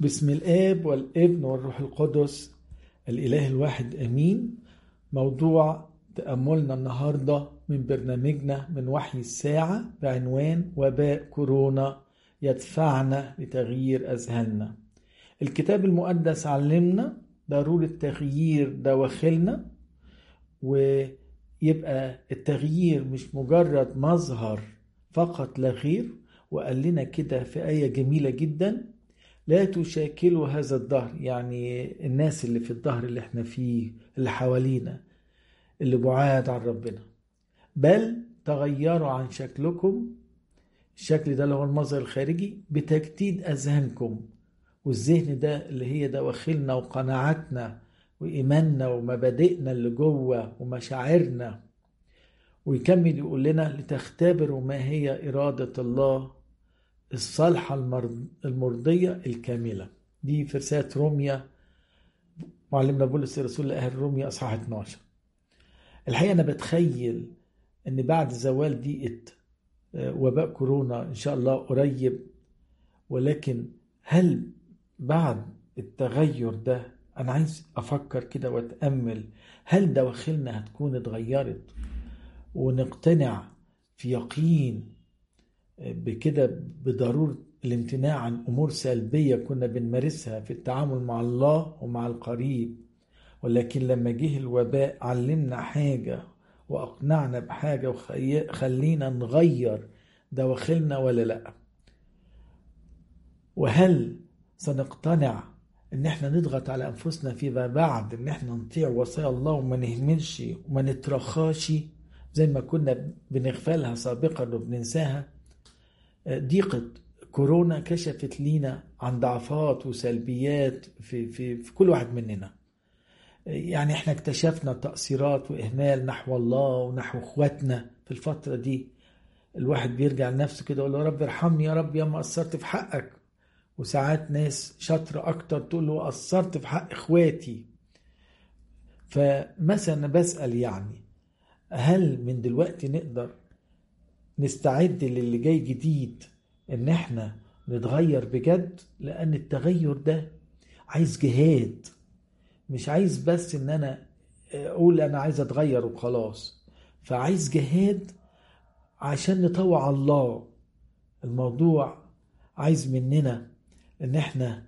بسم الآب والابن والروح القدس الإله الواحد أمين موضوع تأملنا النهاردة من برنامجنا من وحي الساعة بعنوان وباء كورونا يدفعنا لتغيير أذهاننا الكتاب المقدس علمنا ضرورة تغيير دواخلنا ويبقى التغيير مش مجرد مظهر فقط لا غير وقال لنا كده في آية جميلة جدا لا تشاكلوا هذا الظهر يعني الناس اللي في الظهر اللي احنا فيه اللي حوالينا اللي بعاد عن ربنا بل تغيروا عن شكلكم الشكل ده اللي هو المظهر الخارجي بتجديد أذهانكم والذهن ده اللي هي دواخلنا وقناعاتنا وإيماننا ومبادئنا اللي جوه ومشاعرنا ويكمل يقول لنا لتختبروا ما هي إرادة الله الصالحة المرضية الكاملة دي في رسالة روميا معلمنا بولس الرسول لأهل روميا أصحاح 12 الحقيقة أنا بتخيل أن بعد زوال ديئة وباء كورونا إن شاء الله قريب ولكن هل بعد التغير ده أنا عايز أفكر كده وأتأمل هل دواخلنا هتكون اتغيرت ونقتنع في يقين بكده بضرورة الامتناع عن أمور سلبية كنا بنمارسها في التعامل مع الله ومع القريب ولكن لما جه الوباء علمنا حاجة وأقنعنا بحاجة وخلينا نغير دواخلنا ولا لأ وهل سنقتنع ان احنا نضغط على انفسنا فيما بعد ان احنا نطيع وصايا الله وما نهملش وما نترخاش زي ما كنا بنغفلها سابقا وبننساها ضيقة كورونا كشفت لينا عن ضعفات وسلبيات في, في, في كل واحد مننا يعني احنا اكتشفنا تقصيرات وإهمال نحو الله ونحو اخواتنا في الفترة دي الواحد بيرجع لنفسه كده يقول له يا رب ارحمني يا رب يا ما قصرت في حقك وساعات ناس شاطرة أكتر تقول له قصرت في حق إخواتي فمثلا بسأل يعني هل من دلوقتي نقدر نستعد للي جاي جديد ان احنا نتغير بجد لان التغير ده عايز جهاد مش عايز بس ان انا اقول انا عايز اتغير وخلاص فعايز جهاد عشان نطوع الله الموضوع عايز مننا ان احنا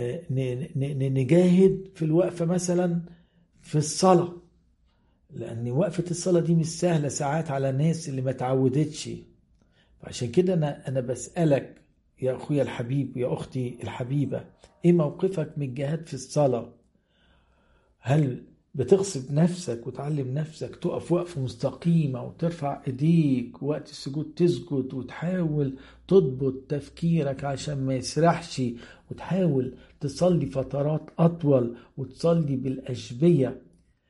نجاهد في الوقفة مثلا في الصلاة لان وقفة الصلاة دي مش سهلة ساعات على الناس اللي ما تعودتش فعشان كده انا انا بسألك يا اخويا الحبيب يا اختي الحبيبة ايه موقفك من الجهاد في الصلاة هل بتغصب نفسك وتعلم نفسك تقف وقفة مستقيمة وترفع ايديك وقت السجود تسجد وتحاول تضبط تفكيرك عشان ما يسرحش وتحاول تصلي فترات أطول وتصلي بالأشبية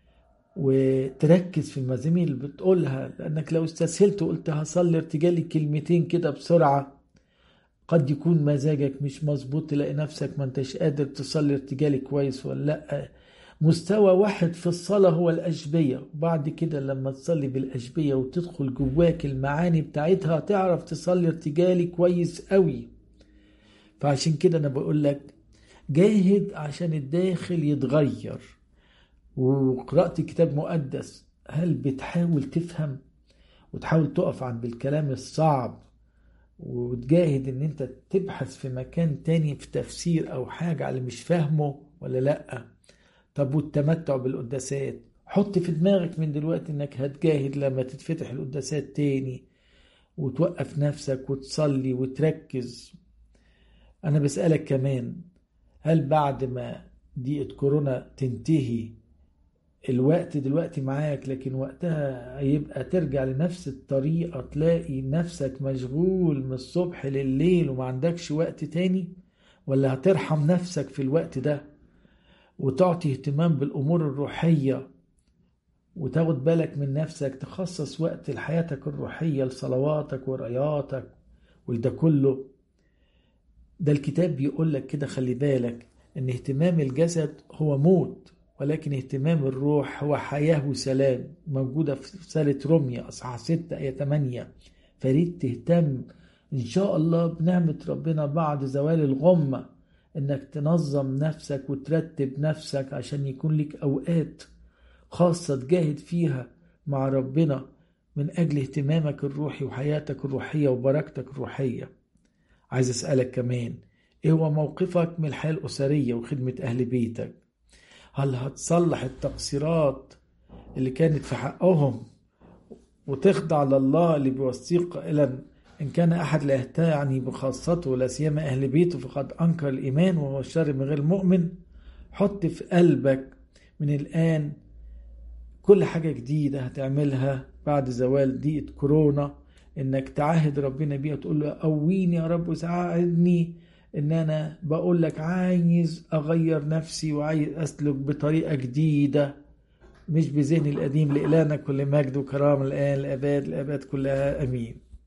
وتركز في المزامير اللي بتقولها لأنك لو استسهلت وقلت هصلي ارتجالي كلمتين كده بسرعة قد يكون مزاجك مش مظبوط تلاقي نفسك ما انتش قادر تصلي ارتجالي كويس ولا لأ مستوى واحد في الصلاة هو الأشبية وبعد كده لما تصلي بالأشبية وتدخل جواك المعاني بتاعتها تعرف تصلي ارتجالي كويس قوي فعشان كده أنا بقول لك جاهد عشان الداخل يتغير وقرأت كتاب مقدس هل بتحاول تفهم وتحاول تقف عند الكلام الصعب وتجاهد ان انت تبحث في مكان تاني في تفسير او حاجة على مش فاهمه ولا لأ طب والتمتع بالقداسات حط في دماغك من دلوقتي انك هتجاهد لما تتفتح القداسات تاني وتوقف نفسك وتصلي وتركز انا بسألك كمان هل بعد ما ضيقة كورونا تنتهي الوقت دلوقتي معاك لكن وقتها هيبقى ترجع لنفس الطريقة تلاقي نفسك مشغول من الصبح لليل وما عندكش وقت تاني ولا هترحم نفسك في الوقت ده وتعطي اهتمام بالأمور الروحية وتاخد بالك من نفسك تخصص وقت لحياتك الروحية لصلواتك ورقياتك وده كله ده الكتاب بيقول لك كده خلي بالك ان اهتمام الجسد هو موت ولكن اهتمام الروح هو حياة وسلام موجودة في رسالة روميا أصحاح 6 آية 8 فريد تهتم إن شاء الله بنعمة ربنا بعد زوال الغمة انك تنظم نفسك وترتب نفسك عشان يكون لك اوقات خاصة تجاهد فيها مع ربنا من اجل اهتمامك الروحي وحياتك الروحية وبركتك الروحية عايز اسألك كمان ايه هو موقفك من الحياة الاسرية وخدمة اهل بيتك هل هتصلح التقصيرات اللي كانت في حقهم وتخضع لله اللي بيوصيك قائلا إن كان أحد لا يهتعني بخاصته لا سيما أهل بيته فقد أنكر الإيمان وهو الشر من غير مؤمن حط في قلبك من الآن كل حاجة جديدة هتعملها بعد زوال ضيقة كورونا إنك تعاهد ربنا بيها تقول له قويني يا رب وساعدني إن أنا بقول لك عايز أغير نفسي وعايز أسلك بطريقة جديدة مش بذهني القديم لإلهنا كل مجد وكرامة الآن الأباد الأباد كلها أمين